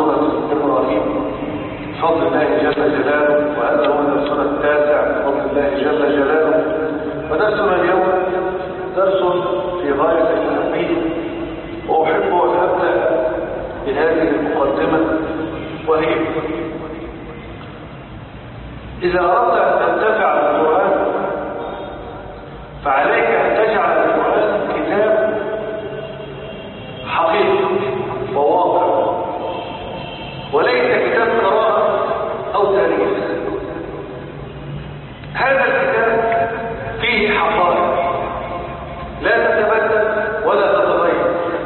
سورة إبراهيم بفضل الله جل جلاله وهذا هو درسنا التاسع بفضل الله جل جلاله ودرسنا اليوم درس في غاية الأهمية وأحب أن أبدأ بهذه المقدمة وهي إذا أردت أن تنتفع بالقرآن فعليك أن تجعل القرآن كتاب حقيقي وواقع وليس كتاب قراءة أو تاريخ هذا الكتاب فيه حقائق لا تتبدل ولا تتغير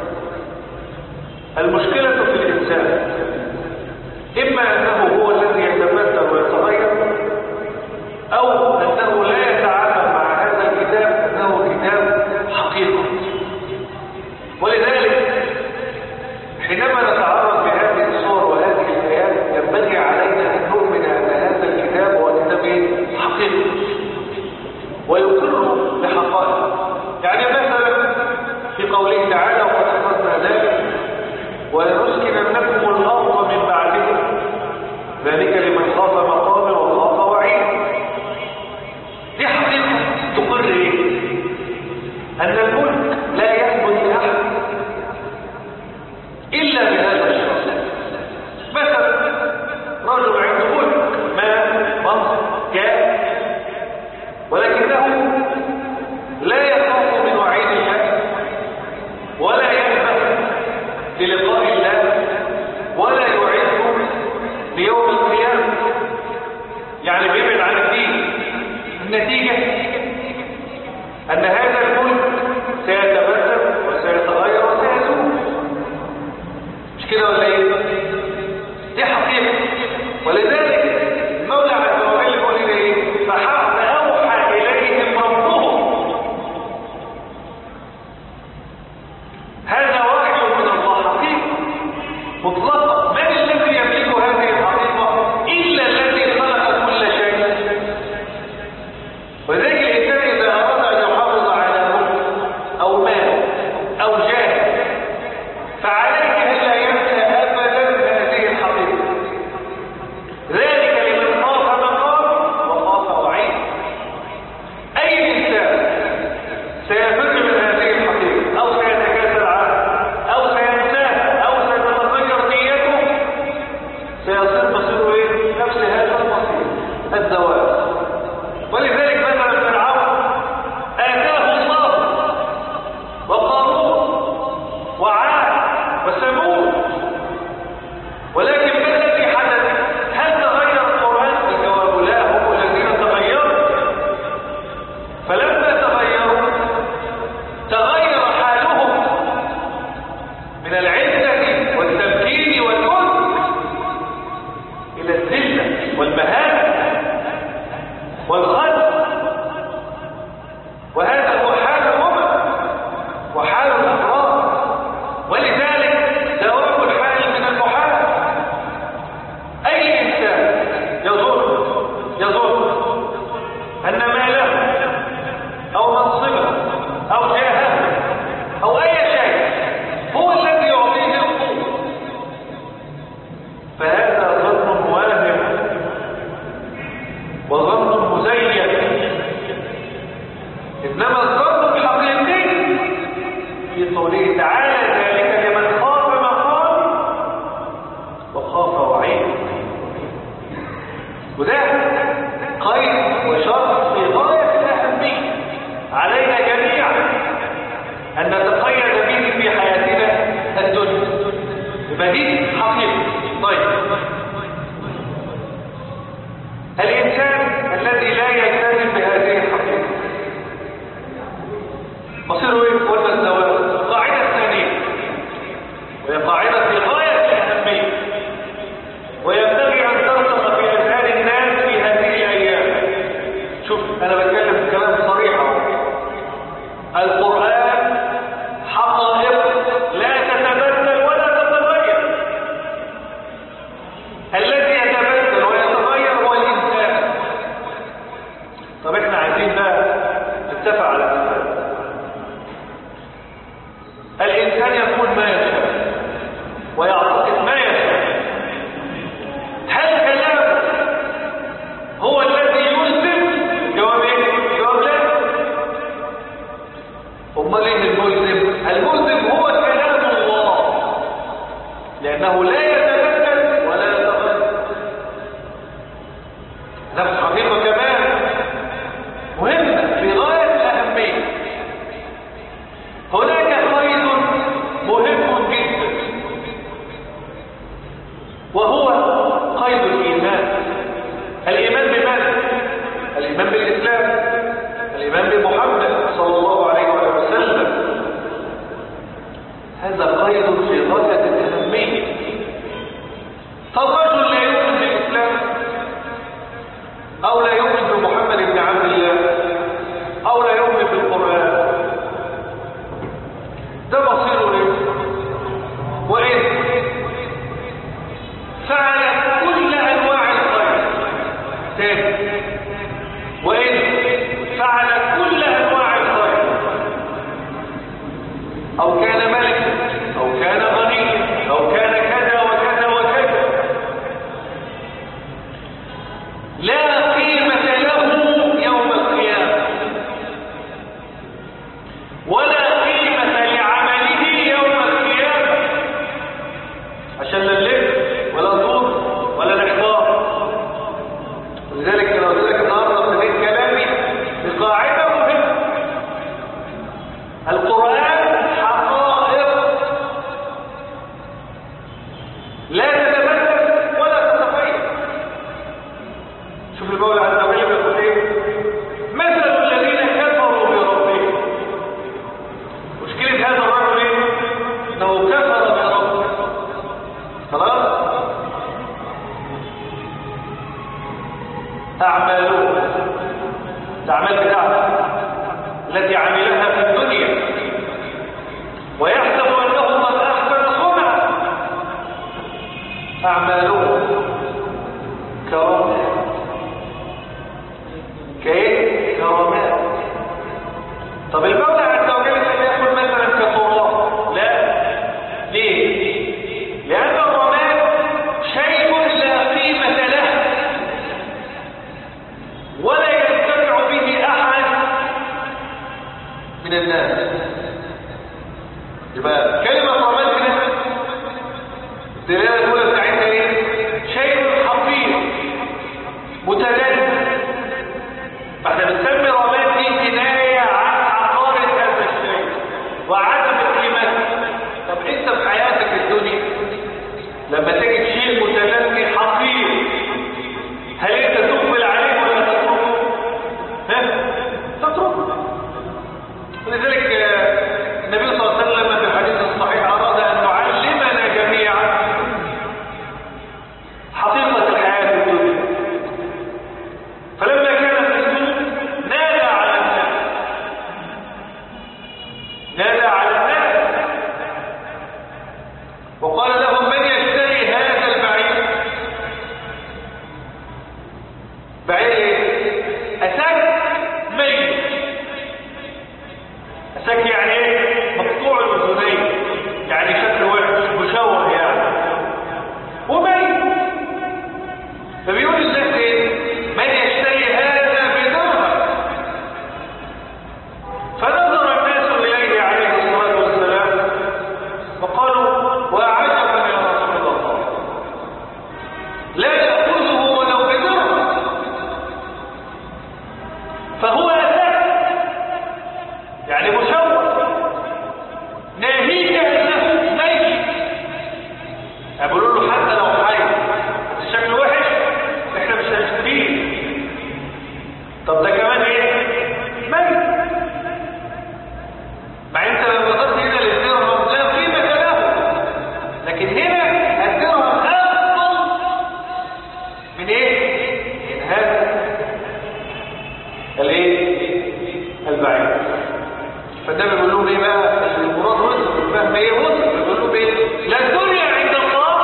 المشكلة في الإنسان إما أنه هو الذي يتبدل ويتغير أو أنه لا يتعامل مع هذا الكتاب أنه كتاب حقيقة ولذلك حينما نتعرض بهذه الصور وهذه الآيات ينبغي علينا أن نؤمن أن هذا الكتاب هو كتاب حقيقي ويقر بحقائق يعني مثلا في قوله تعالى وقد أخذنا ذلك ولنسكننكم الأرض من بعدهم ذلك لمن خاف مقامي وخاف وعيد دي حقيقة تقر ايه أن الملك لا يثبت لأحد إلا بهذا الشرط مثلا رجل عنده ملك مال منصب كان ولكنه لا يخاف من وعيد الله ولا يهبط للقاء الله ولا يعد ليوم القيامة يعني بيبعد عن الدين النتيجة أن هذا الملك سيتبدل وسيتغير وسيزول مش كده ولا ايه دي حقيقة ولذلك المولى عز وجل يقول لنا ايه فحق أوحى إليهم ربهم هذا وحي من الله حقيقة مطلقة من الذي يملك هذه الحقيقة إلا الذي خلق كل شيء ولذلك الإنسان إذا أراد أن يحافظ على ملك أو مال أو جاه فعليه ألا ينسى أبدا هذه الحقيقة لا أعمالهم الأعمال بتاعته التي عملها في الدنيا ويحسب أنه قد أحسن صنعا أعمالهم كرامات كايه كرامات طب المولى عز وجل لم يقل مثلا كتراب لا ليه لان الرماد شيء لا قيمه له ولا ينتفع به احد من الناس يبقى كلمه رماد هنا الدلاله الاولى بتاعتها ايه شيء حقير متجدد فاحنا بنسمي رماد دي كنايه عن عقارة هذا الشيء وعدم قيمته طب انت في حياتك الدنيا لما تجد شيء متنمي حقير هل انت تقبل عليه ولا تتركه؟ ها؟ تتركه ولذلك آه، النبي صلى الله عليه وسلم في الحديث الصحيح اراد ان يعلمنا جميعا حقيقه الحياه الدنيا فلما كان في السوق نادى على الناس نادى على الناس وقال لهم من يشتري هذا البعير بعير ايه اسد ميت اسد يعني ايه مقطوع الاذنين يعني شكله وحش مشوه يعني وميت فبيقول الناس ايه من يشتري هذا بدرهم فنظر الناس اليه عليه الصلاه والسلام وقالوا وعجبا يا رسول الله لا ياخذه ولو بدرهم فهو اسد يعني مشوه ناهيك انه ميت يقولوا له حتى لو حي بس شكله وحش احنا مش هنشتريه طب ده كمان ايه ميت مع انت لو نظرت هنا للدرهم لا قيمه له لكن هنا الدرهم افضل من ايه من هذا الايه البعيد فده بيقول لهم ايه بقى المراد وزن الفهم ايه وزن بيقول لهم ايه لا الدنيا عند الله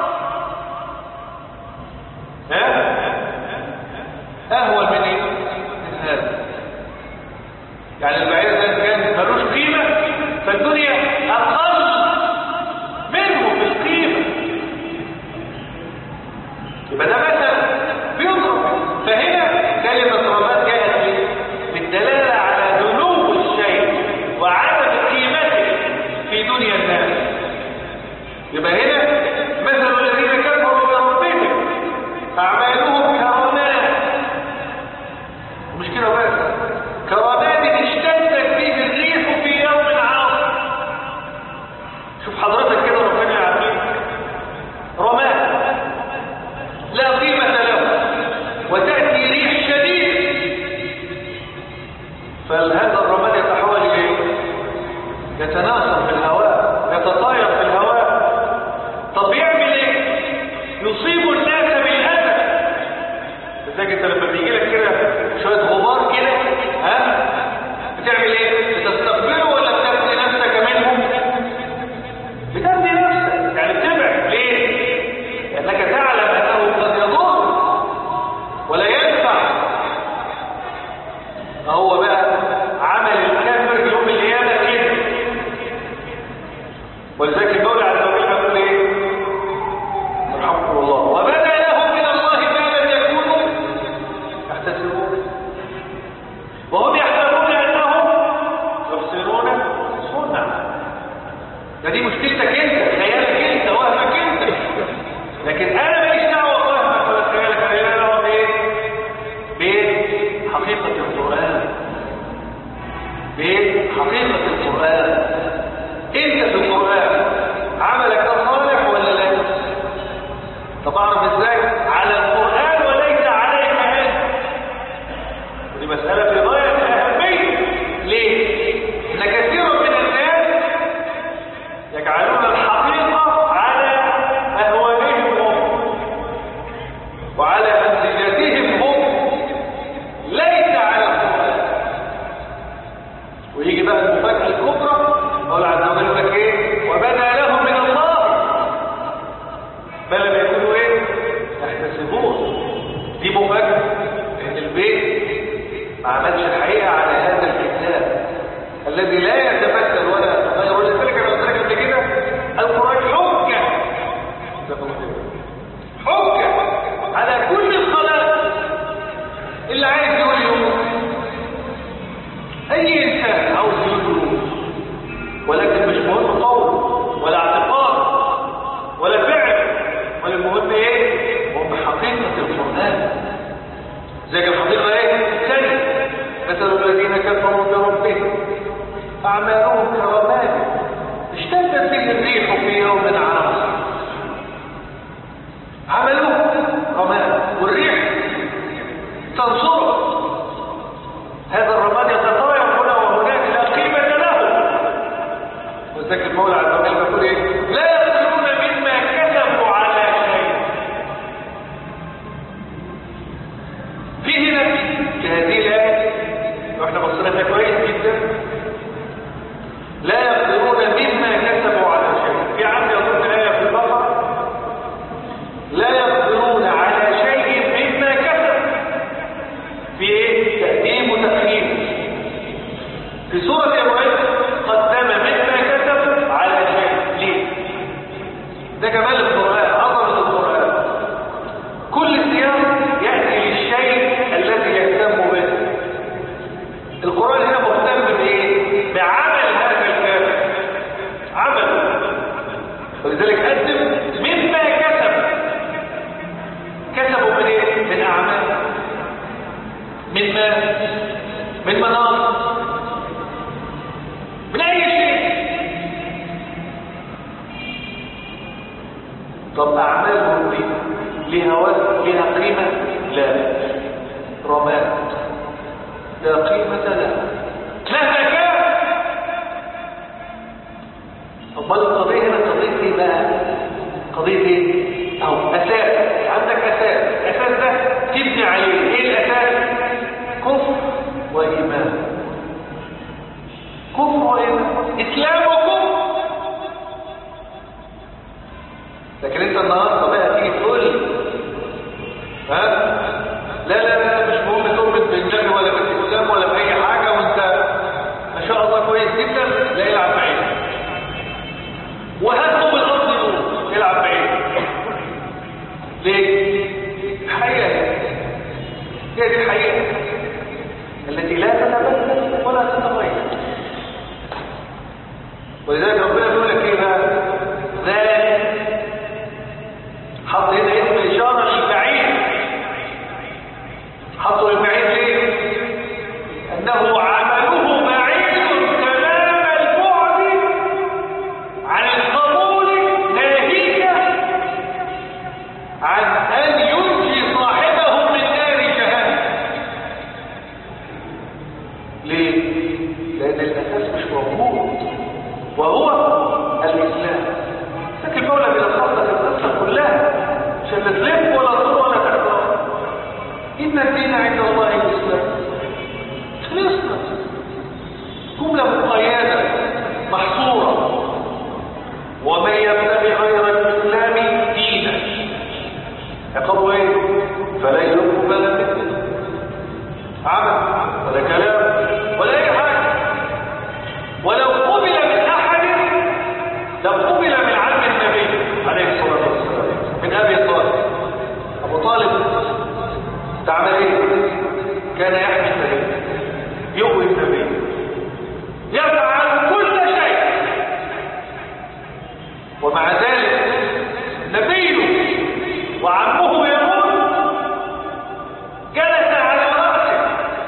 ها اهون من ايه من هذا يعني البعير ده كان ملوش قيمه فالدنيا اقل منه في القيمه يبقى ده مثلا بيضرب فهنا كلمه رماد جاءت ليه؟ بالدلاله على دنو الشيء وعدم قيمته في دنيا الناس يبقى هنا مثل الذين كفروا بربهم اعمالهم كرماد مش كده بس كرماد اشتدت به الريح في يوم عاصف شوف حضرتك كده ربنا يعافيك رماد لا قيمة له وتأتي ريح شديد فهذا الرماد يتحول إلى إيه؟ يتناثر في الهواء يتطاير في الهواء طب يعمل ايه يصيب الناس بالأذى لذلك انت لما بيجي لك كده شوية غبار كده ها بتعمل ايه بتستقبله ولا بتبني نفسك منهم بتبني نفسك يعني بتبعد ليه لانك تعلم انه قد يضر ولا ينفع هو بقى عمل الكافر يوم القيامه كده ولذلك المولى عز وجل يقول ايه يرحمكم الله وبدا لهم من الله ما لم يكونوا يحتسبون وهم يحسبون انهم يحسنون صنعا ده دي مشكلتك انت خيالك انت وهمك انت لكن انا ماليش دعوه بوهمك ولا خيالك انا ليا دعوه بايه بحقيقه القران بحقيقه القران انت في القران عملك ده صالح ولا لا طب اعرف ازاي على القران وليس عليك انت ودي مساله في غايه الاهميه ليه ان كثيرا من الناس يجعلون الحقيقه على اهوائهم هم وعلى امزجاتهم هم ما عملش الحقيقة على هذا الكتاب الذي لا يتبدل ولا يتغير ولذلك انا قلت لك قبل كده القرآن حجة حجة على كل الخلائق اللي عايز يقول يوم اي انسان عاوز يقول يوم ولكن مش مهم قول ولا اعتقاد ولا فعل ولا المهم ايه مهم حقيقة القرآن زي الحقيقة ايه ثاني مثل الذين كفروا بربهم أعمالهم كرماد اشتدت به الريح في يوم عاصف عملوه رماد والريح تنصره هذا الرماد يتطاير هنا وهناك لا قيمة له وذلك المولى عز وجل يقول ايه لا يقدرون مما كسبوا على شيء في هنا في هذه الآية واحنا بصينا فيها كويس جدا لا يقدرون مما كسبوا على شيء في عندي اظن آية في البقرة لا يقدرون على شيء مما كسب في ايه تقديم وتأخير في سورة إبراهيم قدم مما كسب على شيء ليه ده جمال القرآن عظمة القرآن كل سياق يأتي للشيء الذي يهتم به القرآن هنا مهتم بإيه؟ بعمل هذا الكافر عمل ولذلك قدم مما كسب كسبوا من ايه؟ من أعمال من مال من مناصب من أي شيء طب أعمالهم دي لها وزن لها قيمة؟ لا رماد لا قيمة لها لا زكاة أمال القضية هنا قضية إيه بقى؟ قضية إيه؟ أو أساس عندك أساس أساس ده تبني عليه إيه الأساس؟ كفر وإيمان كفر وإيمان إسلام وكفر لكن أنت النهارده بقى تيجي تقول لي ها لا لا لا مش مهم تؤمن بالنبي ولا بالاسلام ولا باي حاجه وانت ما شاء الله كويس جدا لا يلعب بعيد وهاتوا بالارض يقول يلعب بعيد ليه حقيقه هي دي الحقيقه التي لا تتبدل ولا تتغير ولذلك ربنا بيقول لك ايه بقى ذلك حط هنا اسم اشاره للبعيد حطوا البعيد ليه انه عمله بعيد تمام البعد عن القبول ناهيك عن ان ينجي صاحبه من نار جهنم ليه لان الاساس مش موجود وهو الاسلام لكن المولى بيلخص لك القصه كلها عشان لا تلف ولا تضر ولا تحتار ان الدين عند الله الاسلام خلصنا جمله مقيده محصوره ومن يبتغي غير الاسلام دينا يقول ايه فلا يقبل منه عمل ولا كلام ولا اي حاجه ولو قبل من احد لو قبل من عم النبي عليه الصلاه والسلام من ابي طالب ابو طالب تعمل ايه كان يحمي النبي يؤوي النبي يفعل كل شيء ومع ذلك نبيه وعمه يموت جلس على راسه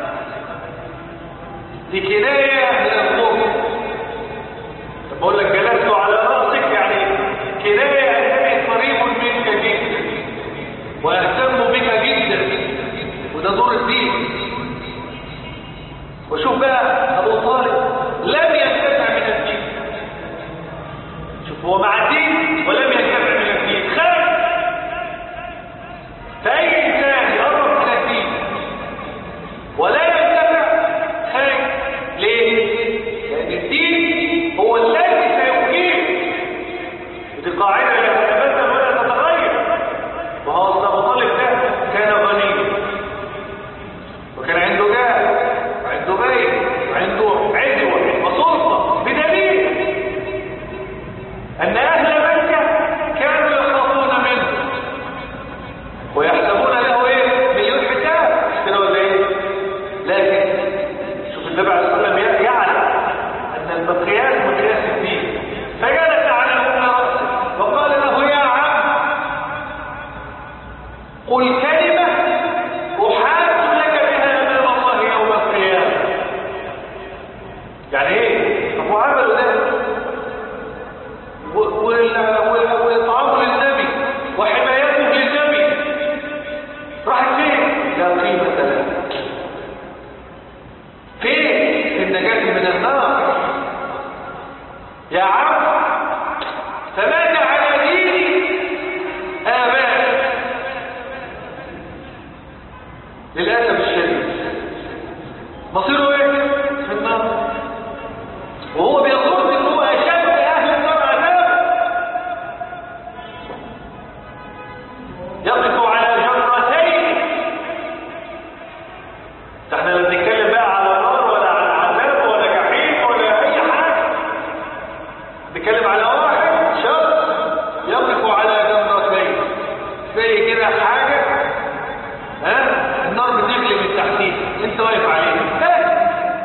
دي كنايه من الظلم طب بقول لك جلست على راسك يعني كنايه انني قريب منك جدا واهتم بك جدا وده قل كلمة أحاج لك بها أمام الله يوم القيامة يعني إيه؟ طب وعملوا ده و- وال- وال- وإطعامه للنبي وحمايته للنبي راحت فين؟ لا قيمة لها فين؟ في النجاة من النار يا عم فمات على دين آبائه للأسف الشديد مصيره ايه؟ في النار وهو بيظن ان هو اشد اهل النار عذابا يقف على جرتين ده احنا لا بنتكلم بقى على نار ولا على عذاب ولا جحيم ولا اي حاجه بنتكلم على واحد شخص يقف على جرتين زي كده حاجه ها النار بتغلي من تحتيه انت واقف عليه بس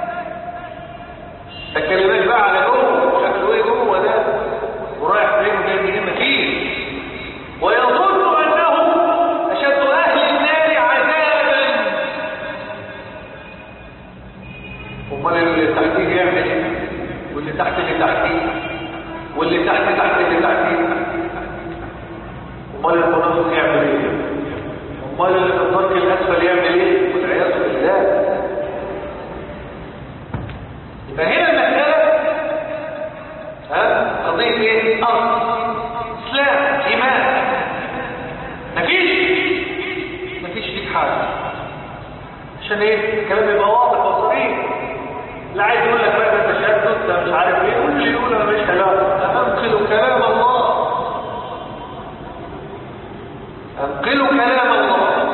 ما تكلمناش بقى على جوه شكله ايه جوه ده ورايح فين وجاي منين مفيش ويظن انه اشد اهل النار عذابا امال اللي تحتيه يعمل ايه واللي تحت اللي تحتيه واللي تحت تحت اللي تحتيه امال المنافق يعمل ايه امال اللي في الدرك الاسفل يعمل ايه والعياذ بالله يبقى هنا المساله ها قضيه ايه ارض اسلام ايمان مفيش مفيش فيك حاجه عشان ايه الكلام يبقى واضح وصريح اللي عايز يقول لك بقى ده تشدد ده مش عارف ايه واللي يقول انا مش كلام انقلوا كلام الله انقلوا كلام الله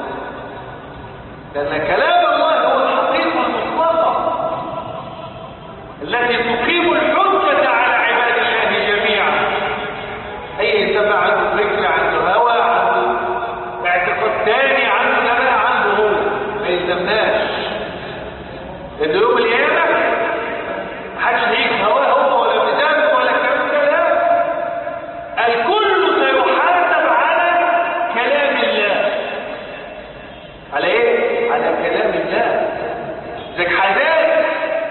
لان كلام الله هو الحقيقه المطلقه التي تقيم الحجه على عباد الله جميعا اي انسان بقى عنده فكر عنده هوى عنده اعتقاد تاني عنده ده بقى عنده هو ما يلزمناش لان يوم القيامه محدش هيجي هواه هو ولا ميزانه ولا الكلام ده لا الكل سيحاسب على كلام الله على ايه على كلام الله زي حذاري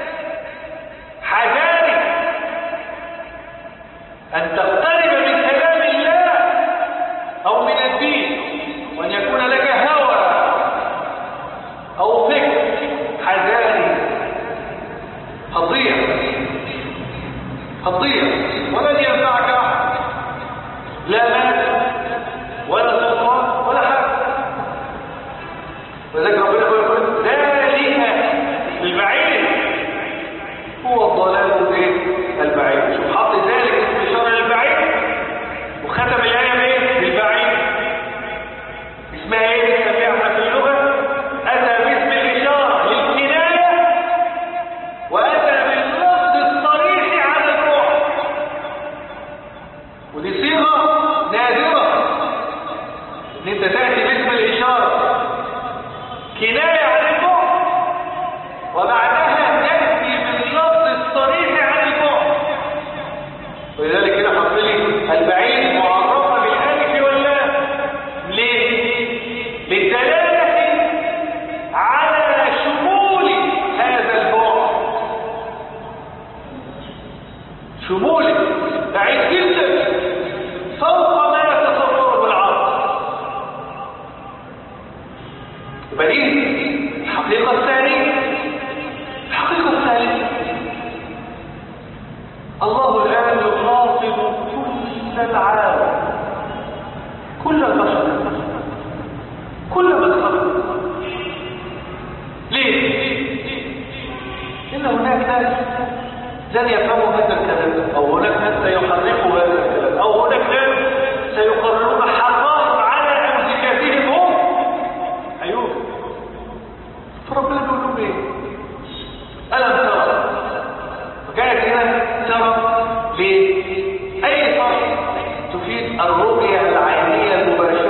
حذاري ان تقترب من كلام الله او من الدين وان يكون لك هوى او فكر حذاري هتضيع هتضيع ولن ينفعك احد لا مال ولا سلطان ولا حاجه ولذلك ربنا يقول ذلك البعيد هو الضلال الايه البعيد شوف حط ذلك اسم اشاره للبعيد وختم الايه بايه بالبعيد اسمها ايه بنسميها احنا في اللغه اتى باسم الاشاره للكنايه واتى باللفظ الصريح على الروح ودي صيغه نادره ان انت تاتي باسم الاشاره كنايه عن البعد وبعدها تاتي باللفظ الصريح عن البعد ولذلك هنا حط لي البعيد معرفه بالالف واللام ليه للدلاله على شمول هذا البعد شموله بعيد جدا فوق ما يتصوره العقل يبقى دي الحقيقه الثانيه الحقيقه الثالثه الله الان يخاطب كل العالم كل البشر كل من خلق ليه ان هناك ناس لن يفهموا هذا الكلام او هناك ناس سيحرفوا هذا الكلام او هناك ناس سيقررون حرام على امسكاتهم هم ايوه فربنا بيقول لهم ايه الم ترى وكانت هنا ترى ليه اي صح تفيد الرؤيه العينيه المباشره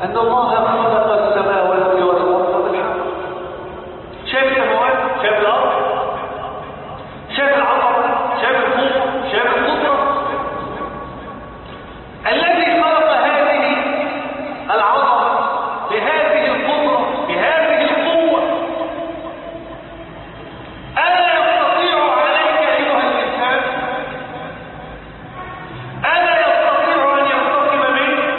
أن الله خلق السماوات والأرض بالحق شايف السماوات شايف الأرض شايف العظمة شايف القوة شايف القدرة الذي خلق هذه العظمة بهذه القدرة بهذه القوة ألا يستطيع عليك أيها الإنسان ألا يستطيع أن ينتقم منك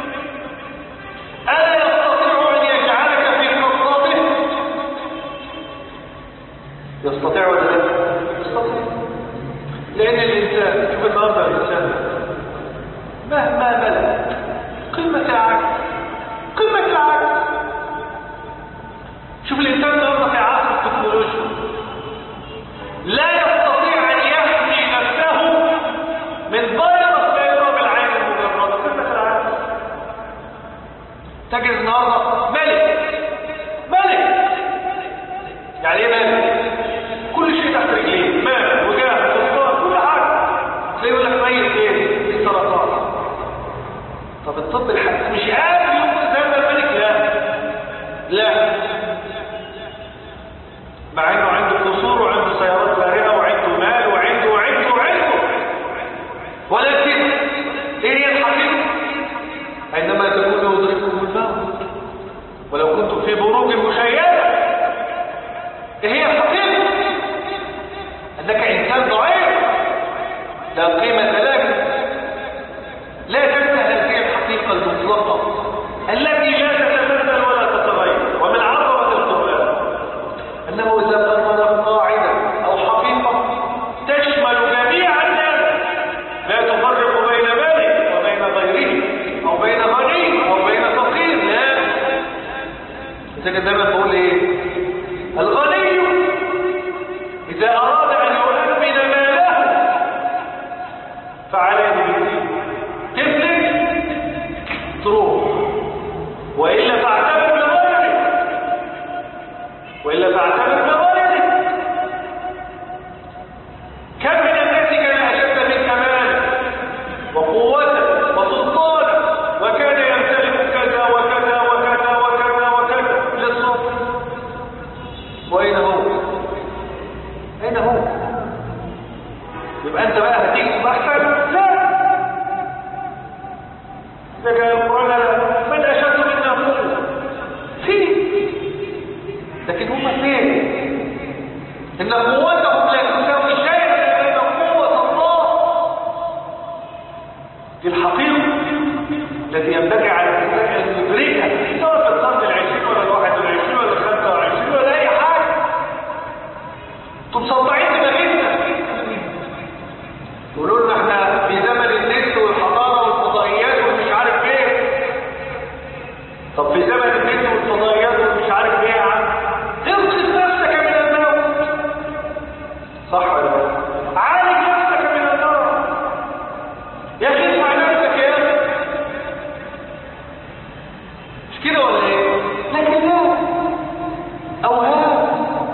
ألا يستطيع أن يجعلك في قصته يستطيع ولا لا يستطيع لأن الإنسان شوف النهارده الإنسان مهما بلغ قمة العجز قمة العجز شوف الإنسان النهارده في عصر التكنولوجيا لا يستطيع أن يحمي نفسه من فيروس لا يرى بالعين المجردة قمة العجز تجد النهارده ملك ملك يعني ايه ملك كل شيء تحت رجليه مال وجاه سلطان كل حاجه تلاقيه يقول لك ميت ايه دي سرطان طب الطب الحديث مش قادر ينقذ هذا الملك لا لا مع انه عنده قصور وعنده سيارات فارهه وعنده مال وعنده وعنده وعنده ولكن ايه هي الحقيقه عندما تكون يدرككم الموت ولو كنتم في بروج مشيده ايه هي الحقيقه انك انسان ضعيف لا قيمه لك لا تنسى هذه الحقيقه المطلقه التي لا تتبدل ولا تتغير ومن عظمه القران انه اذا قرر قاعده او حقيقه تشمل جميع الناس لا تفرق بين مالك وبين غيره او بين غني او بين فقير لا انت دايما بقول ايه الغني اذا اراد ان يؤمن ماله فعليه بالدين تفلت تروح والا فاعتبر بغيرك والا فاعتبر بغيرك كم من الناس كان اشد منك مالا وقوة وسلطانا وكان يمتلك كذا وكذا وكذا وكذا وكذا للصبر وأين هو؟ أين هو؟ يبقى أنت بقى هتيجي أحسن؟ لا إذا كان القرآن لا من أشد منا قوة؟ فيه لكن هم فين؟ إن قوتهم لا تساوي شيئا بين قوة الله دي الحقيقة التي ينبغي على الإنسان أن يدركها سواء في القرن العشرين ولا الواحد والعشرين ولا الخمسة والعشرين ولا أي حاجة انتم مصدعين دماغنا يقولوا لنا احنا في زمن النت والحضارة والفضائيات والمش عارف ايه طب في زمن النت والفضائيات والمش عارف ايه يا عم انقذ نفسك من الموت صح ولا لا؟ عالج نفسك من النار يا اخي اسمع نفسك يا اخي مش كده ولا ايه لكن لا اوهام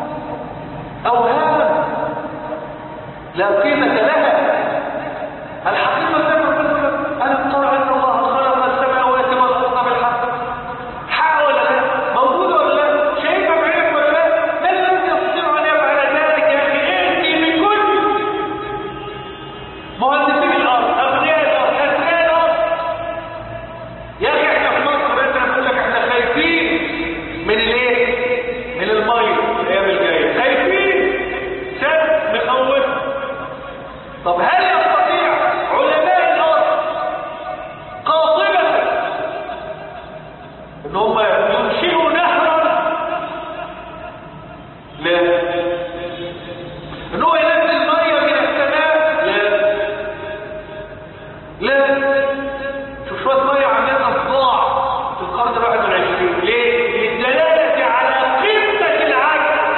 اوهام لا قيمه لها الحقيقه زي ما قلت لك الم ترى ان الله خلق السماوات والارض بالحق حق ولا لا موجود ولا لا شايفها بعينك ولا لا من لم يستطيع ان يفعل ذلك يا اخي ائتي بكل مهندسين الارض ابنياء الارض اسنان الارض يا اخي احنا في مصر انت بقول لك احنا خايفين من الايه من الميه الايام الجايه خايفين سد مخوف طب هل يستطيع علماء الارض قاطبه ان هم ينشئوا نهرا لا ان هو ينزل ميه من السماء لا لا شوف شويه ميه عندنا صداع في القرن الواحد والعشرين ليه؟ للدلاله على قمه العجز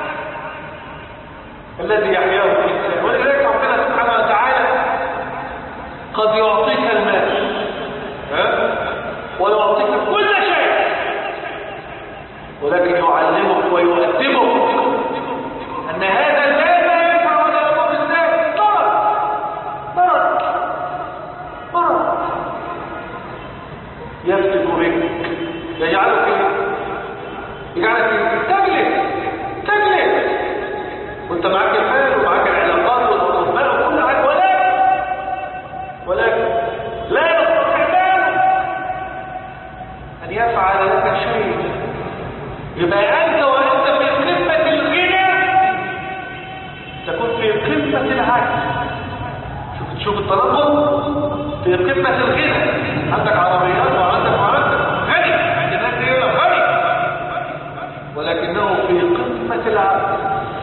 الذي يحياه الانسان ولذلك ربنا سبحانه وتعالى قد يعطيك المال ها؟ ويعطيك كل شيء ولكن يعلمك ويؤدبك ان هذا المال لا ينفع ولا يضر الناس مرض مرض مرض يفتك بك يجعلك ايه يجعلك ايه تجلس تجلس وانت معاك المال ومعاك العلاقات والاطباء وكل حاجه ولكن ولكن لا يستطيع ذلك ان يفعل لك شيء يبقى انت وانت في قمه الغنى تكون في قمه العجز شوف تشوف التناقض في قمه الغنى عندك عربيات وعندك وعندك غني عند الناس دي غني ولكنه في قمه العجز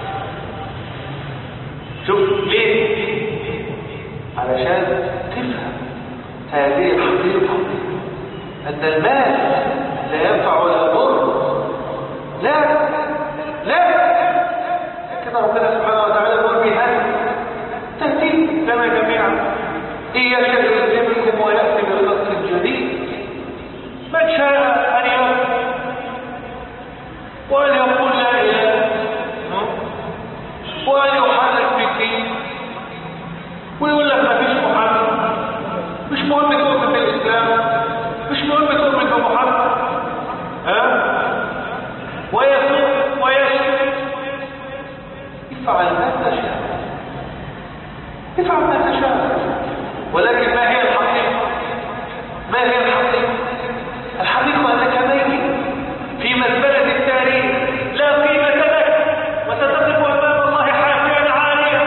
شوف ليه علشان تفهم هذه الحقيقة أن المال لا ينفع ولا يضر لا لا كده ربنا سبحانه وتعالى يقول بهذا تهديد لنا جميعا إن يشاء يذهبكم ويأتي بخلق جديد من شاء أن يؤمن وأن يقول لا إله وأن يحرك في الدين ويقول لك ما فيش محمد مش مهم تؤمن بالإسلام مش مهم تؤمن بمحمد ها ويسوق ويشرك افعل ما تشاء افعل ما تشاء ولكن ما هي الحقيقة ما هي الحقيقة الحقيقة أنك ميت في مزبلة التاريخ لا قيمة لك وستقف أمام الله حافيا عاليا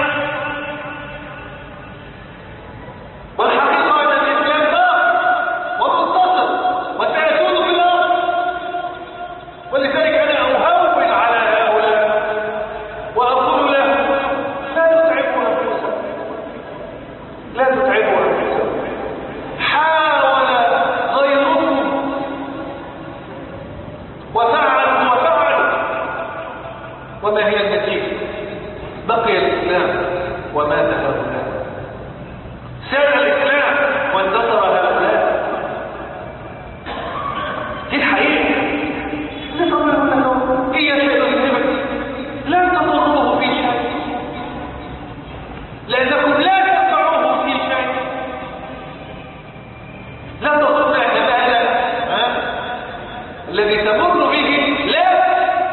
والحقيقة أن الإسلام باق ومنتصر وسيسود في الأرض ولذلك أنا أهون على هؤلاء وأقول لهم لا تتعبوا أنفسكم لا تتعبوا أنفسكم حاول غيركم وفعلوا وفعلوا وما هي النتيجة بقي الإسلام ومات هؤلاء ساد الإسلام واندثر هؤلاء دي الحقيقة نفهم لهم هي شيء يذهبك لا تضروه في شيء لأنكم لا تنفعوه في شيء لا تظن أن هذا ها؟ الذي تمر به لا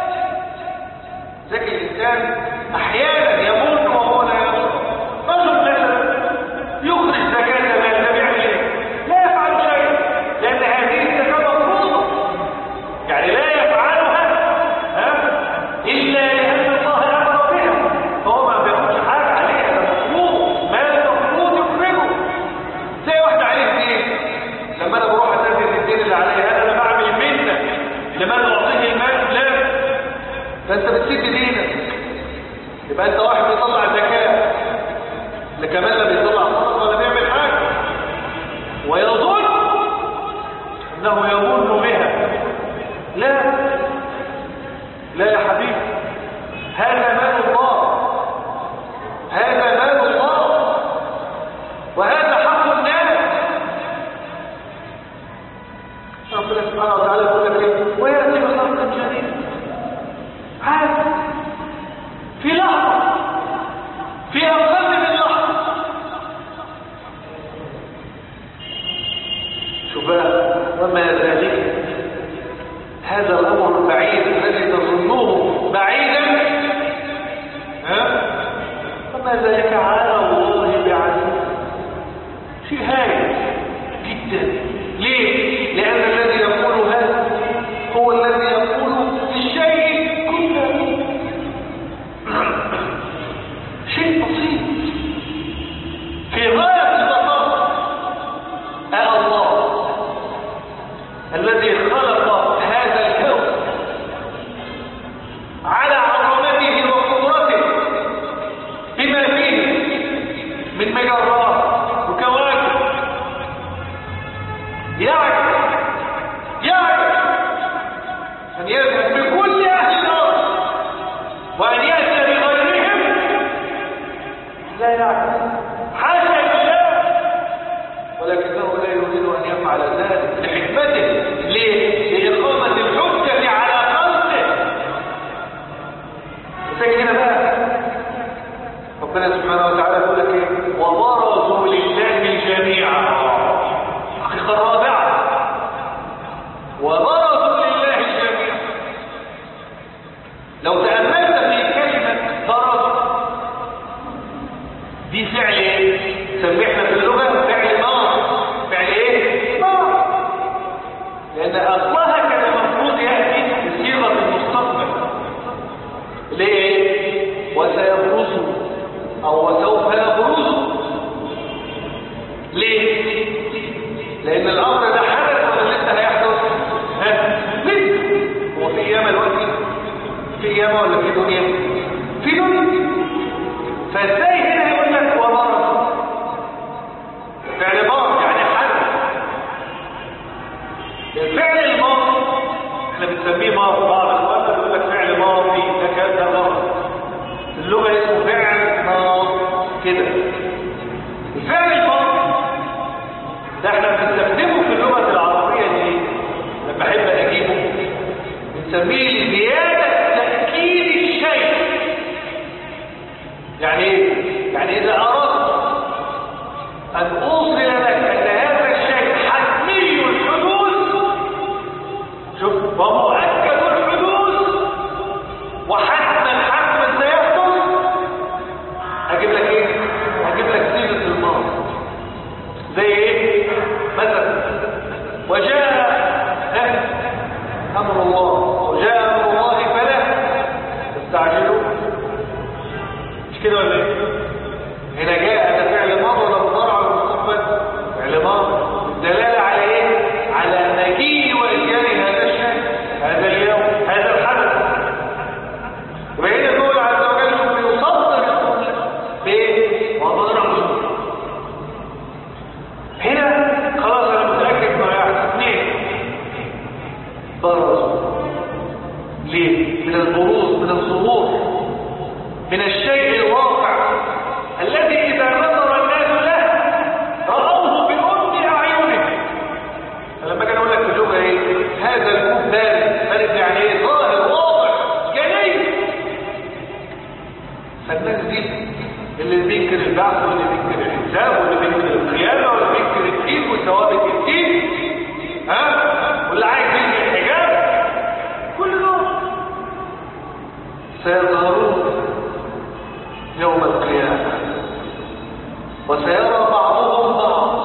ذكي الإنسان أحيانا يمر وهو لا يشعر رجل مثلا يخرج زكاة مال ده بيعمل ايه؟ لا يفعل شيء لأن هذه الزكاة مفروضة يعني لا يفعلها ها؟ إلا لأن الله أمر بها فهو ما بياخدش حاجة عليها ده مفروض مال مفروض يخرجه زي واحد عليه دين لما أنا بروح أسدد الدين اللي عليه هذا أنا بعمل منة لمن أعطيه المال لا فأنت بتسد دينك يبقى أنت واحد بيطلع زكاة اللي كمان لا بيطلع صدقة ولا بيعمل حاجة ويظن انه يظن بها لا لا يا حبيبي هذا مال الله هذا مال الله وهذا حق الناس ربنا سبحانه وتعالى يقول لك ايه وياتي بخلق جديد عادي في لحظه في اقل من لحظه شوف بقى وما ذلك هذا الامر البعيد الذي تظنه بعيدا ها وما ذلك على الله بعزيز شيء هايل جدا ليه لان الذي يقول هذا هو الذي يقول للشيء كله شيء بسيط في غايه البساطه أه الله الذي خلق هذا الكون على عظمته وقدرته بما فيه من مجرات وكواكب يعجب يعجب أن يذهب بكل أهل الأرض وأن يأتي بغيرهم لا يعجب حاشا لله ولكنه لا يريد أن يفعل ذلك لحكمته ليه؟ لإقامة الحجة على خلقه تجي هنا بقى ربنا سبحانه وتعالى يقول لك ايه وبرزوا لله جميعا الحقيقة الرابعة وبرزوا الامر ده حدث ولا لسه هيحدث ها لسه هو في قيامه دلوقتي في قيامه ولا في دنيا في دنيا فازاي هنا يقول لك ومرض فعل ماض يعني حدث الفعل الماضي احنا بنسميه ماضي بعض الاخوان بيقول لك فعل ماضي ده كذا ماضي اللغه اسمه فعل ماضي كده الفعل الماضي ده احنا بنستخدمه في اللغه العربيه دي لما احب اجيبه بنسميه لزياده تاكيد الشيء يعني ايه يعني اذا اردت ان اوصل لك ان هذا الشيء حتمي الحدوث شوف ومؤكد الحدوث وحتما حتما سيحدث هجيب لك ايه هجيب لك صيغه الماضي زي ايه مثلا وجاء ها؟ امر الله وجاء امر الله فلا تستعجلوا مش كده ولا ايه هنا جاء ده فعل ماضي ولا مضارع ولا مستقبل فعل ماضي الدلاله على ايه على مجيء واتيان هذا الشيء هذا اليوم هذا الحدث يبقى هنا دول عز وجل شوف بيصدر الجمله بايه وضرب هنا خلاص انا متاكد انه هيحصل اثنين برز ليه من البروز من الظهور من الشيء الواقع الذي إذا نظر الناس له رأوه بأم أعينهم فلما كان أقول لك في اللغة إيه هذا الكون بارد بارد يعني إيه ظاهر واضح جلي فالناس دي اللي بينكر البعث واللي بينكر الحساب واللي بينكر القيامة واللي بينكر الدين وثوابت الدين ها واللي عايز ينكر الحجاب كل دول سيظهرون يوم القيامة وسيرى بعضهم بعض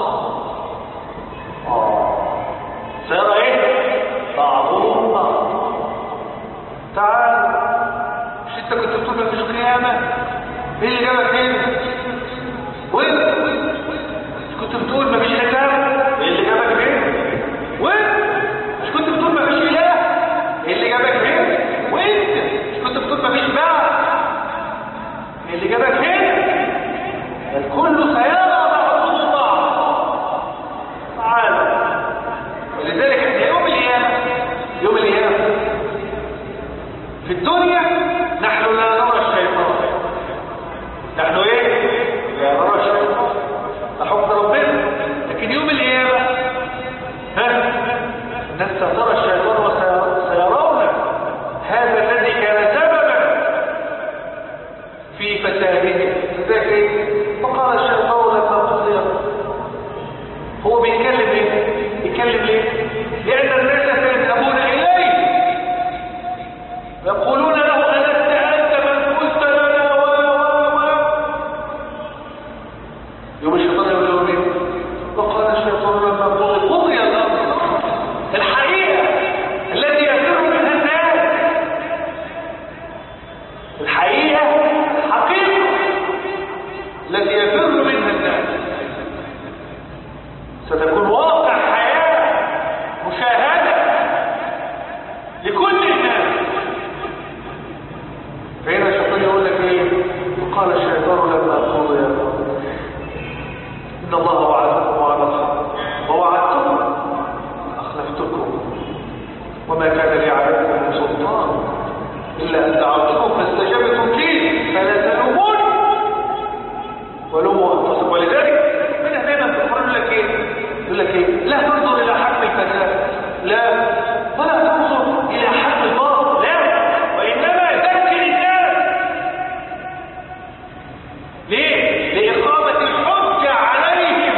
آه. سيرى ايه بعضهم بعض تعال مش انت كنت بتقول مفيش قيامة مين اللي جابك هنا وانت مش كنت بتقول مفيش حساب مين اللي جابك هنا وانت مش كنت بتقول مفيش اله مين اللي جابك هنا وانت مش كنت بتقول مفيش بعث مين اللي جابك هنا الكل سيرى بعضهم بعض تعالى ولذلك احنا يوم القيامة يوم القيامة في الدنيا نحن لا نرى الشيطان نحن ايه لا نرى الشيطان ده حكم ربنا لكن يوم القيامة ها الناس سترى الشيطان وسيرون هذا الذي كان سببا في فسادهم ذاك ايه فقال الشيطان لما قضي هو بيتكلم ليه بيتكلم ليه لان الناس سيذهبون اليه يقولون له ألست أنت من قلت لنا ولا ولا ولا يوم الشيطان يقول لهم ايه وقال الشيطان لما قضي قضي الأمر الحقيقة التي يفر منها الناس الحقيقة الحقيقة التي يفر منها الناس ستكون واقع حياة مشاهدة لكل الناس فهنا الشيطان يقول لك ايه وقال الشيطان لما قضي ان الله وعدكم وعد الحق ووعدتكم اخلفتكم وما كان لي عليكم من سلطان الا ان دعوتكم فاستجبتم لي فلا تلومون ولوموا انفسكم ولذلك من هنا في القران يقول لك ايه يقول لك ايه لا تنظر الى حجم الفساد لا ولا تنظر الى حجم الباطل لا وانما ذكر الناس ليه لاقامه الحجه عليهم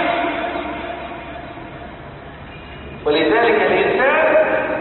ولذلك الانسان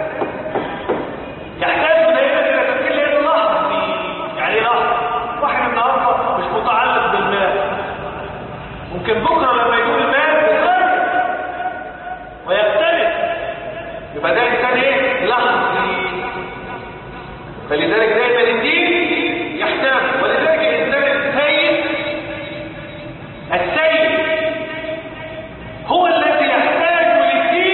يحتاج دائما الى تفكير لانه لحظي يعني لحظه واحد النهارده مش متعلق بالمال ممكن بكره لما يكون المال يتغير ويختلف يبقى ده انسان ايه لحظي فلذلك دائما الدين يحتاج ولذلك الانسان السيد السيد هو الذي يحتاج للدين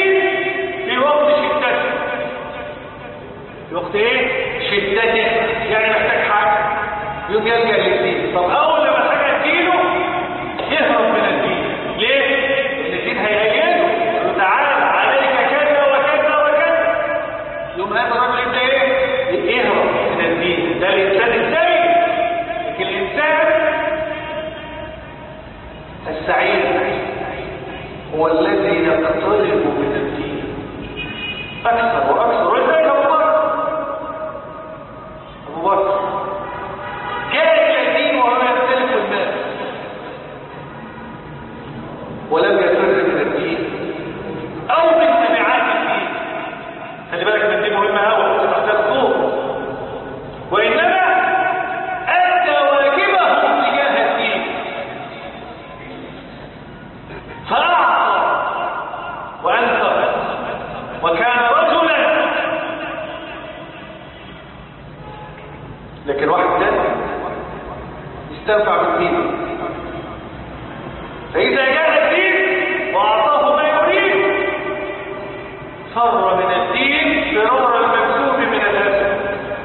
دي مهمة أوي أنت محتاج دور وإنما أدى واجبه تجاه الدين فأعطى وأنفق وكان رجلا لكن واحد تاني استنفع بالدين فإذا جاء الدين وأعطاه ما يريد فر من الدين فرار المكتوب من الأسد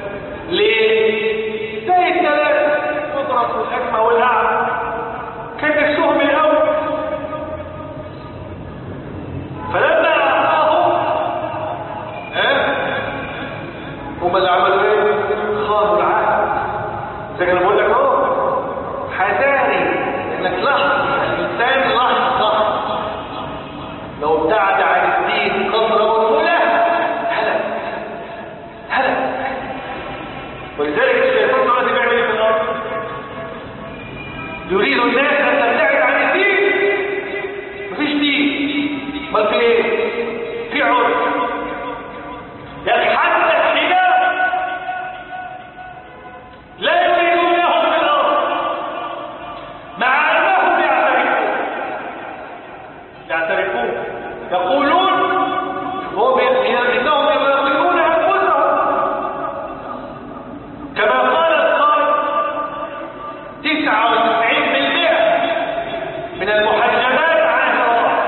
ليه؟ زي الثلاثة قدرة والأكمى والأعمى كان نفسهم الأول فلما أعطاهم ها هم اللي عملوا ايه؟ خانوا العهد زي ما انا بقول لك اهو حذاري انك لحظه الانسان لحظه لو ابتعد عن الدين قدر وطوله هلك هلك ولذلك الشيطان دلوقتي بيعمل ايه في الارض؟ يريد الناس ان تبتعد عن الدين مفيش دين امال في ايه؟ في عرف يعني حتى الحجاب لا يريدونهم في الارض مع انهم يعترفون يعترفون يقولون هم انهم يراقبون انفسهم كما قال القائل 99% من المحجبات عاهرات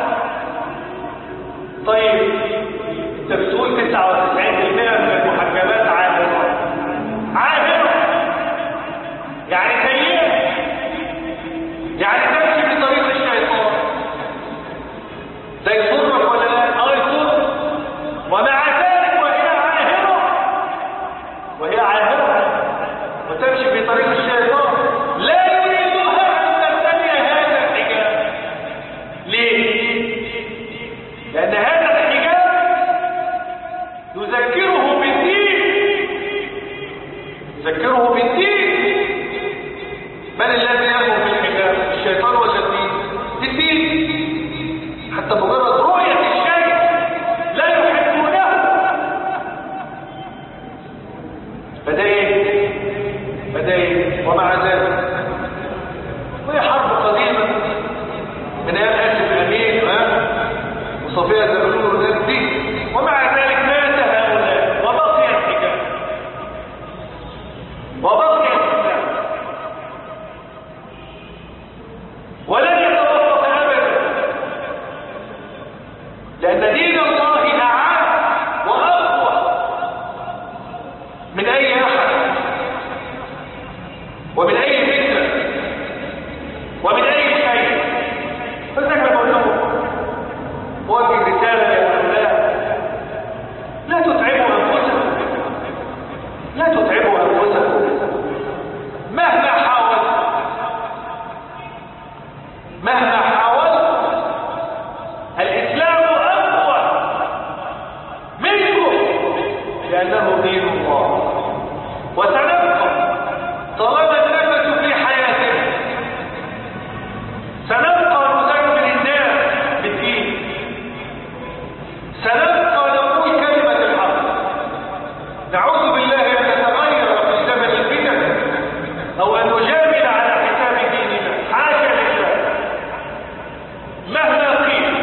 طيب انت بتقول 99% من المحجبات عاهرات عاهرة يعني سيئة يعني تمشي في طريق الشيطان ده يضرك ولا لا؟ اه يضرك ومع ذلك وهي عاهرة وهي عاهرة وتمشي في طريق الشيطان لا يريدها ان تبتدي هذا الحجاب ليه؟ لأن هذا الحجاب يذكره بالدين يذكره بالدين من الذي يأمر بالحجاب الشيطان ولا الدين الدين حتى مجرد رؤية الشيء لا يحبونه فده ايه فده ايه ومع ذلك وهي حرب قديمة من ايام اسف امين ها وصفية زغلول والناس دي ومع ذلك مات هؤلاء وبقي الحجاب وبقي الإسلام ولن يتوقف أبدا لأن دين الله أعاد وأقوى من أي أحد ومن أي فكرة ومن أي شيء فزي ما بقول لهم وجه رسالة يا أولاد لا تتعبوا أنفسكم لا تتعبوا أنفسكم مهما حاولت مهما حاولت الإسلام أقوى منكم لأنه دين الله وسنبقى طالما النفس في حياتنا سنبقى نذكر الناس بالدين سنبقى نقول كلمة الحق نعوذ بالله أن نتغير في زمن الفتن أو أن نجامل على حساب ديننا حاشا لله مهما قيل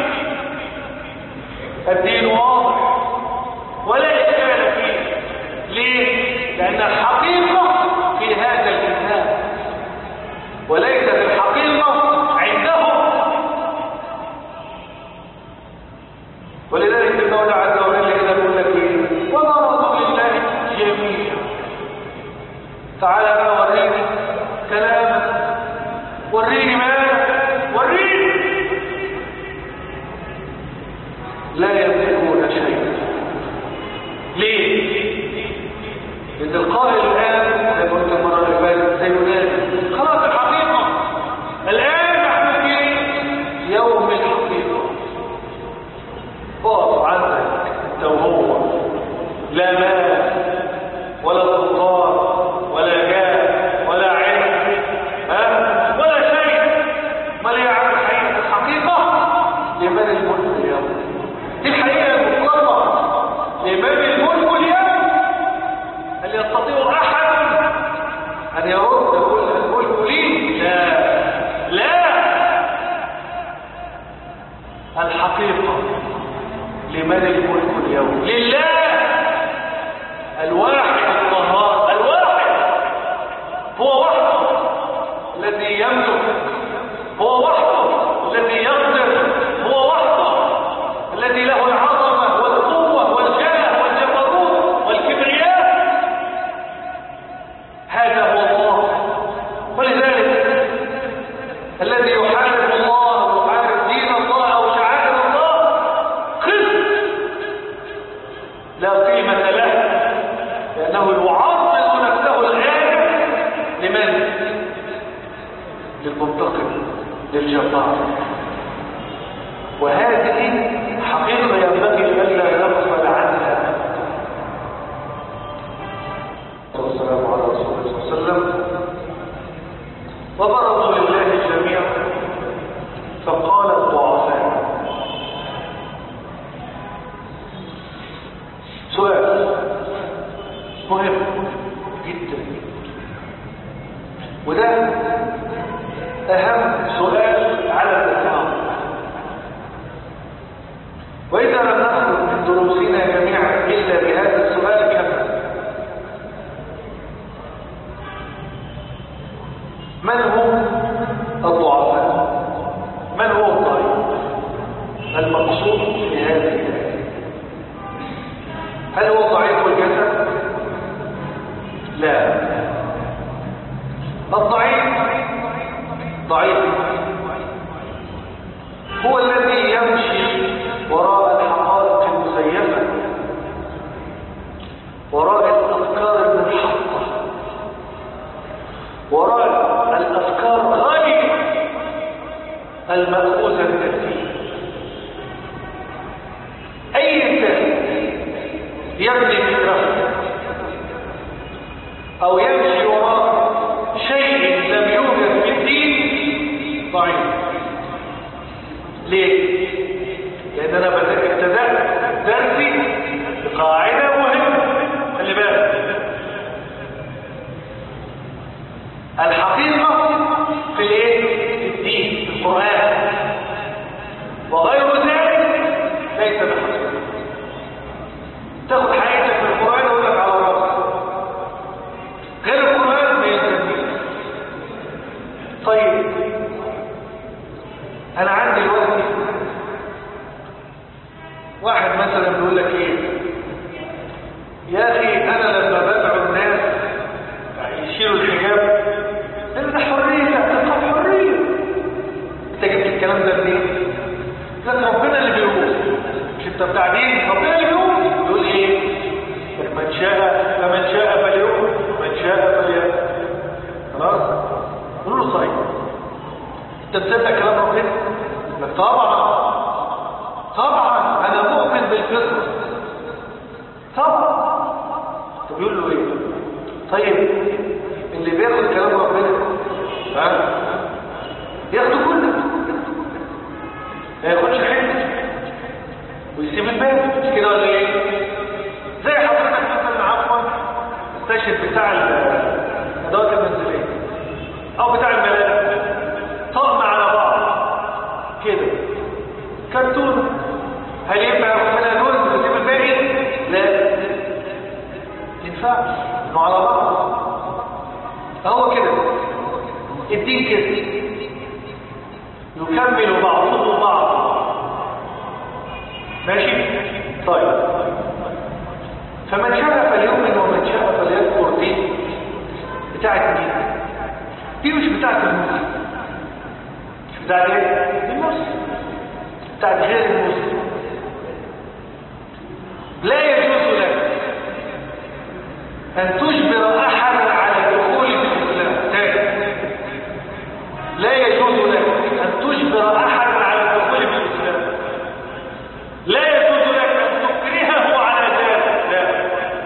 الدين واضح ولا إشكال فيه ليه؟ لأن الحقيقة في هذا الكتاب وليست الحقيقة عندهم ولذلك المولى عز وجل إذا يقول لك إيه؟ وبرزوا لله جميعا تعالى بقى وريني كلامك وريني مالك وريني لا يملكون شيئا ليه؟ لأن القائل الآن زي ما قلت المرة اللي فاتت سينادي خلاص الحقيقة الآن نحن في يوم الحقيقة اقف عنك انت وهو لا مال ولا سلطان ولا جاه ولا علم لمن الملك اليوم لله الواحد القهار الواحد هو وحده الذي يملك هو وحده الذي يقدر هو وحده الذي له العظمة والقوة والجاه والجبروت والكبرياء هذا هو الله ولذلك الذي يحارب الله ويحارب دين الله أو شعائر الله خزي لا قيمة له لأنه يعرض نفسه الآن لمن؟ للمنتقم للجبار وهذه حقيقة ينبغي ألا نغفل عنها والسلام على رسول الله صلى الله عليه وسلم وبرزوا لله جميعا فقال الضعفاء سؤال مهم جدا وده أهم سؤال على الإطلاق وإذا لم نخرج من دروسنا جميعا إلا بهذا السؤال كفى من هم الضعفاء من هو الضعيف المقصود في هذه الآية هل هو ضعيف الجسد لا الضعيف ضعيف هو الذي يمشي وراء الحقائق المزيفة وراء الأفكار المنحطة وراء الأفكار غالية المأخوذة من الدين أي إنسان يبني فكره أو يمشي وراء شيء لم يوجد في الدين ضعيف ليه؟ لأن أنا ابتدأت درسي بقاعدة مهمة خلي بالك الحقيقة في الايه؟ في الدين في القرآن وغير ذلك ليس بحقيقة تاخد حقيقتك في القرآن ويقول لك على راسك غير القرآن ما يلزمنيش طيب أنا عندي دلوقتي واحد مثلا بيقول لك ايه يا اخي انا لما بدعو الناس يشيلوا الحجاب لان ده حريه اعتقاد حريه انت جبت الكلام ده منين؟ لك ربنا اللي بيقول مش انت بتاع دين ربنا اللي بيقول يقول ايه؟ من شاء فمن شاء فليؤمن من شاء فليكفر خلاص؟ قول له صحيح انت تصدق كلام ربنا؟ لك طبعا طبعا انا مؤمن بالفطره طبعا طب يقول له ايه طيب اللي بياخد كلام ربنا ها ياخده كله ما ياخدش حته ويسيب الباقي مش كده ولا ايه زي حضرتك مثلا عفوا استشهد بتاع الادوات المنزليه او بتاع الملابس طقم على بعض كده كرتون هل ينفع ياخد منها جزء ويسيب الباقي لا ينفعش انه على بعض فهو كده الدين كده يكمل بعضه بعضا ماشي طيب فمن شاء فليؤمن ومن شاء فليكفر دي بتاعت مين دي مش بتاعت المسلم مش بتاعت ايه المسلم بتاعت غير المسلم لا يجوز لك أن تجبر أحدا على الدخول في الإسلام تاني لا يجوز لك أن تجبر أحدا على الدخول في الإسلام لا يجوز لك أن تكرهه على ذلك لا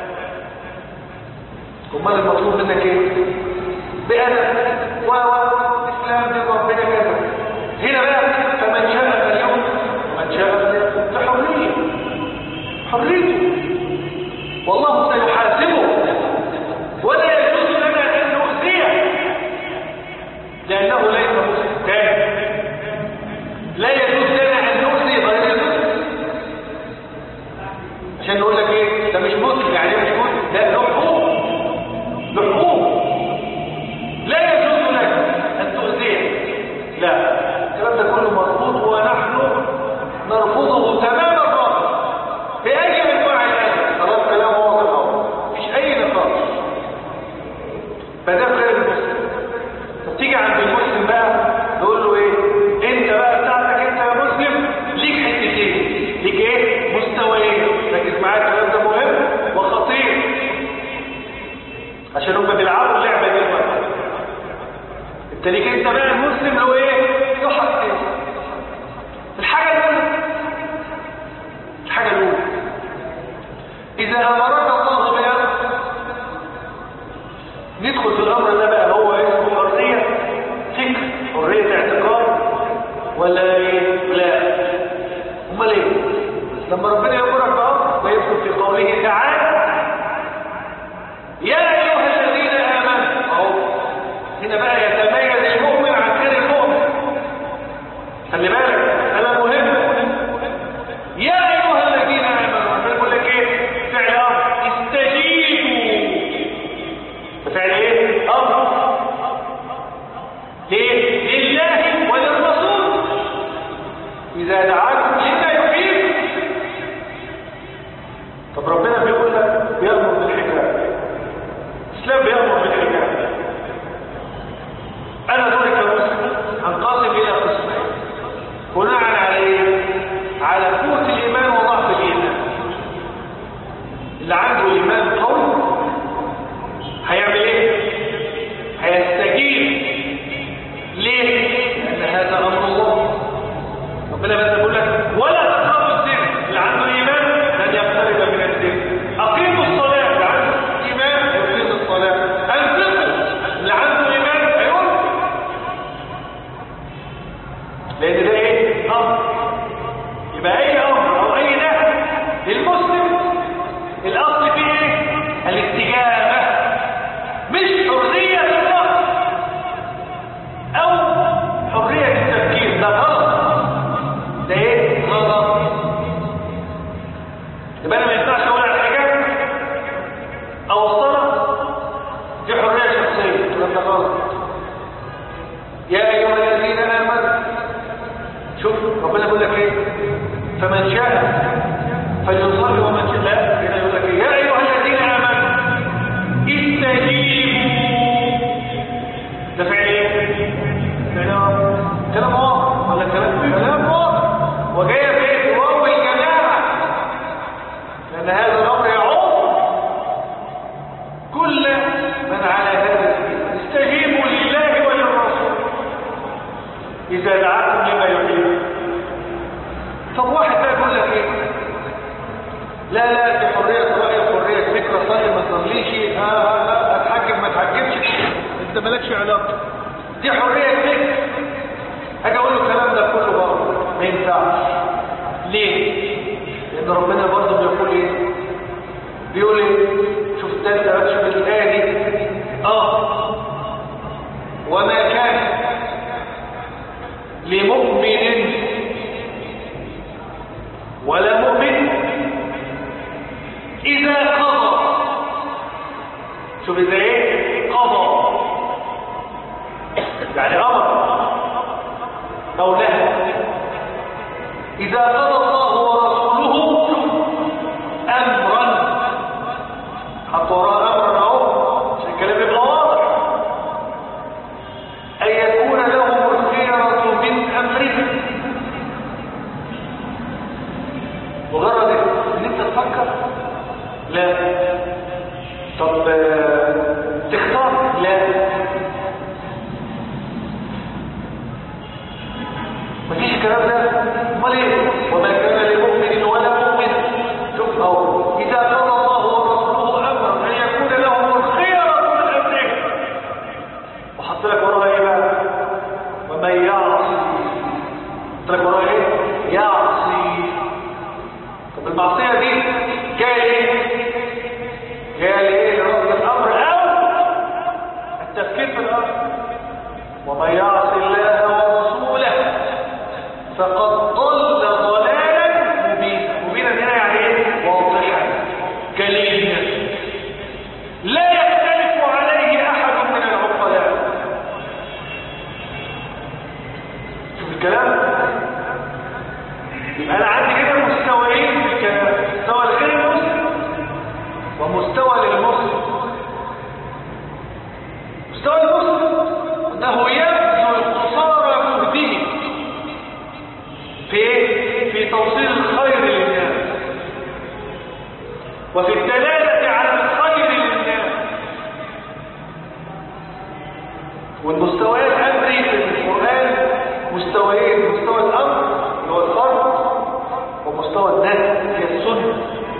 أمال المطلوب منك إيه؟ بأدب و إسلام دين ربنا كذا هنا بقى فمن شاء فليؤمن ومن شاء فحرية حريته والله سيحاسبه ولا يجوز لنا ان نؤذيه لانه ليس مسلم تاني لا يجوز لنا ان نؤذي غير المسلم عشان نقول لك ايه ده مش مسلم يعني إيه مش مسلم لا له حقوق له حقوق لا يجوز لك ان تؤذيه لا الكلام ده كله مرفوض ونحن نرفضه تمام الرفض باي انواع الاذى خلاص كلام واضح اهو مفيش اي نقاش فده غير المسلم طب تيجي عند المسلم بقى تقول له ايه انت بقى بتاعتك انت يا مسلم ليك حتتين ليك ايه مستويين ركز معايا الكلام ده مهم وخطير عشان هم بيلعبوا اللعبه دي دلوقتي انت ليك انت بقى المسلم له ايه له حاجتين الحاجه الاولى الحاجه الاولى اذا امرك الله بامر ندخل في الامر ده بقى هو اسمه حريه فكر حريه اعتقاد ولا ايه لا امال ايه لما ربنا يامرك بامر ويدخل في قوله تعالى يا ايها الذين امنوا اهو هنا بقى يتميز المؤمن عن غير المؤمن خلي بالك انا مهم يا ايها الذين امنوا انا بقول لك ايه فعل امر استجيبوا فعل ايه امر ليه لله وللرسول اذا دعاكم لما يحييكم طب ربنا بيقول لك بيامر بالحكايه الاسلام بيامر بالحكايه انا دوري كمسلم هنقسم الى قسمين بناء على ايه على قوه الايمان وضعف الايمان اللي عنده ايمان قوي هيعمل ايه هيستجيب ليه لان هذا امر الله ربنا بس يقول لك ولا تقربوا الزنا اللي عنده ايمان لن يقترب من الزنا اقيموا الصلاه اللي عنده ايمان يقيم الصلاه انفقوا اللي عنده ايمان هينفق لان ده ايه امر يبقى اي امر او اي نهي للمسلم الاصل فيه ايه الاستجابه مش حريه الرفض او حريه التفكير ده غلط ده ايه غلط يبقى انا ما ينفعش اقول على حاجه او الصلاه دي حريه شخصيه ده غلط يا ايها الذين امنوا شوف ربنا يقول لك ايه فمن شاء فليصلي ومن شاء لا هنا يقول لك إيه؟ يا ايها الذين امنوا استجيبوا ده فعل ايه كلام كلام واضح ولا كلام كلام واضح وجايه بايه واو الجماعه لان هذا الامر يعوم كل من على هذا السبيل استجيبوا لله وللرسول اذا دعاكم لما يحييكم طب واحد بقى يقول لك ايه لا لا دي حريه راي حريه فكره صلي ما تصليش آه آه لا اتحجب ما اتحجبش انت مالكش علاقه دي حريه فكر اجي اقول له الكلام ده كله برضه ما ينفعش ليه لان ربنا برضه بيقول ايه بيقول ايه شوف ده انت شوف الايه دي اه وما كان لمؤمن ولا مؤمن إذا قضى شوف إذا إيه قضى يعني أمر أو نهى إذا قضى الله ورسوله أمرا حط وراء أمرا أهو عشان الكلام يبقى واضح أن يكون لهم الخيرة من أمرهم مجرد ان انت تفكر لا طب آه، تختار لا مفيش الكلام ده امال ايه وما كان لمؤمن ولا مؤمن شوف اهو اذا قضى الله ورسوله امرا ان يكون لهم الخيرة من امرهم وحط لك وراها ايه بقى ومن يعصي حط لك وراها ايه يعصي طب المعصية دي جاية ليه؟ جاية ليه لرد الأمر أو التفكير في الأمر ومن يعص الله ورسوله فقد ضل ضلالا مبينا مبينا هنا يعني ايه؟ واضحا وفي الدلالة على الخير للناس والمستويات الأمري في القرآن مستويين مستوى الأمر اللي هو الفرد ومستوى الناس هي السنة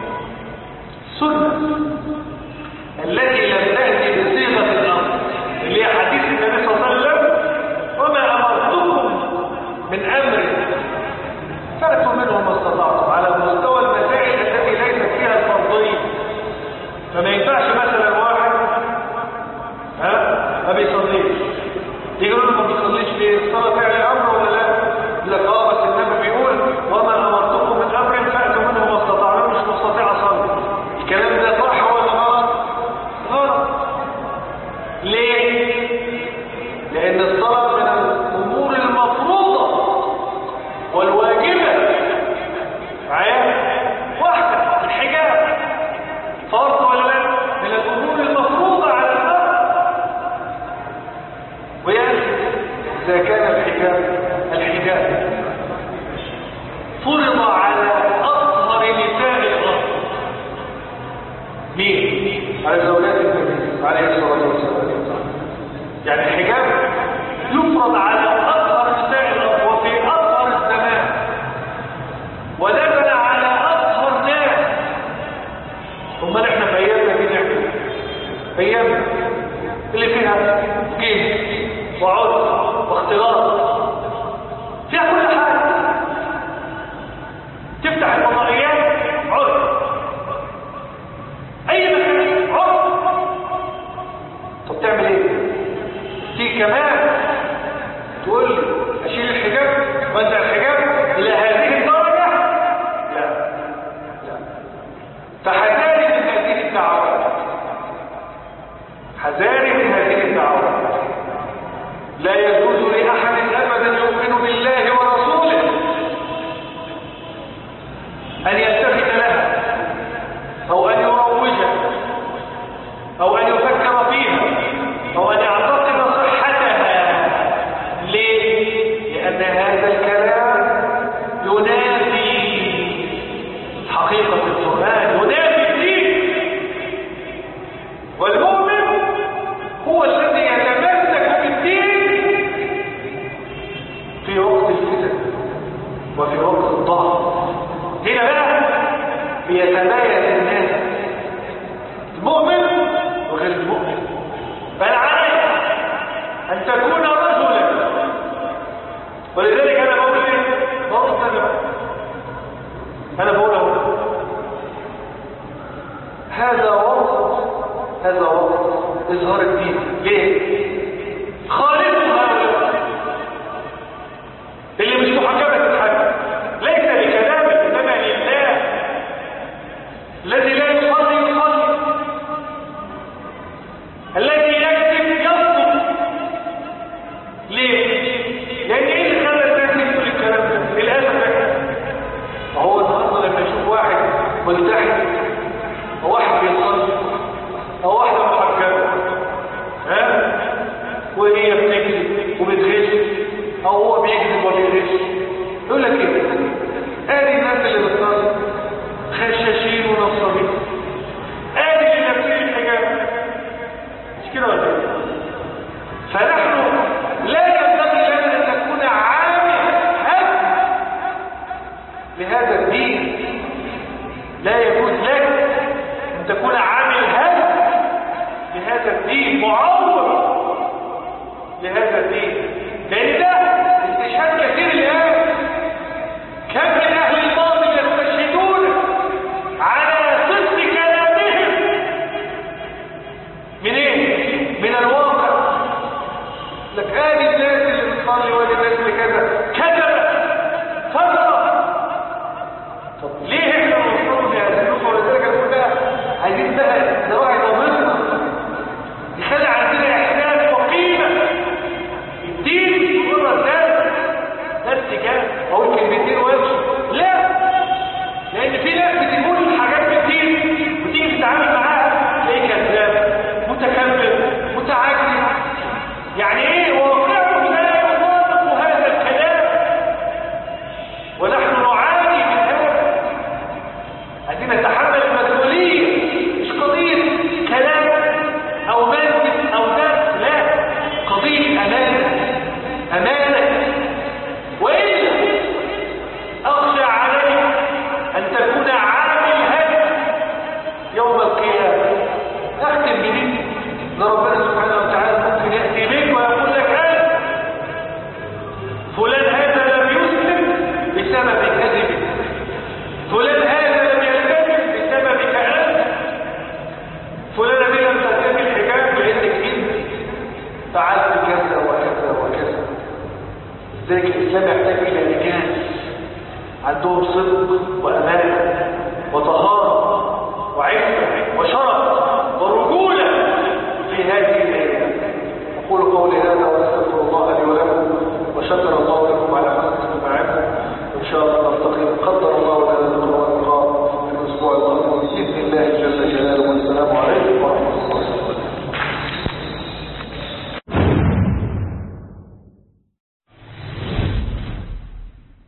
السنة التي لم تأتي بصيغة الأمر اللي هي حديث النبي صلى الله عليه وسلم وما أمرتكم من أمر فأتوا منه ما استطعتم على مستوى المسائل التي ليست فيها الفرضية فما ينفعش مثلا واحد ها ما بيصليش يقولوا له ما بيصليش ليه الصلاة فعل أمر ولا لا يقول لك اه بس النبي بيقول وما أمرتكم من أمر فأتوا منه ما استطعتم مش مستطيع أصلي الكلام ده صح ولا غلط غلط ليه لأن الصلاة من الأمور المفروضة والواجبة معايا واحدة الحجاب فرض ولا لا من الأمور المفروضة على الفرد ويأتي إذا كان الحجاب الحجاب فرض على أطهر نساء الأرض مين؟ على زوجات النبي عليه الصلاة والسلام يعني الحجاب يفرض على أطهر نساء الأرض وفي أطهر الزمان ونزل على أطهر ناس ثم نحن في أيامنا دي نعمل أيامنا اللي فيها جيش وعرف واختلاط فيها كل حاجة تفتح الفضائيات عرف أي مكان عرف طب تعمل ايه تيجي كمان تقول لي اشيل الحجاب وانزع الحجاب الى هذه الدرجه لا لا فحذاري من هذه الدعوات حذاري من هذه الدعوات لا يجوز لاحد ابدا يؤمن بالله ورسوله ان يلتفت لها او ان يروجها او ان يفكر فيها او ان يعتقد صحتها ليه لان هذا الكلام ينافي حقيقه القران ينافي الدين والمؤمن هو الذي يتمسك بالدين في وقت الفتن وفي وقت الضعف هنا بقى بيتميز الناس المؤمن وغير المؤمن بل عليك أن تكون رجلا ولذلك أنا بقول إيه؟ بقول أنا أنا بقول أهو هذا وقت هذا وقت إظهار الدين ليه؟ خالف هؤلاء اللي مش محجبة تتحجب ليس لكلامه إنما لله الذي لا يصلي يصلي الذي يكذب يصدق ليه؟ لأن إيه اللي خلى الناس يقول الكلام ده؟ للأسف هو النهارده لما يشوف واحد ملتحي أو واحد بيصلي أو واحدة محجبة ها؟ وهي بتكذب وبتغش أو هو بيكذب وبيغش يقول لك إيه؟ آدي الناس اللي بتصلي خشاشين ونصابين آدي اللي لابسين الحجاب مش كده ولا ايه؟ فنحن لا ينبغي لنا ان نكون عامل هدم لهذا الدين لا يجوز لك ان تكون عامل هدم لهذا الدين معوض لهذا الدين لان ده استشهاد كثير الان كم من اهل الباطل يستشهدون على صدق كلامهم من ايه من الواقع لك ادي الناس اللي بتصلي وادي الناس اللي كذا كذبت فرصه طب ليه احنا بنصطدم بهذه النقطه ولذلك انا بقول بقى عايزين بقى نراعي ضميرنا يخلي عندنا احساس وقيمه الدين عندهم صدق وأمانة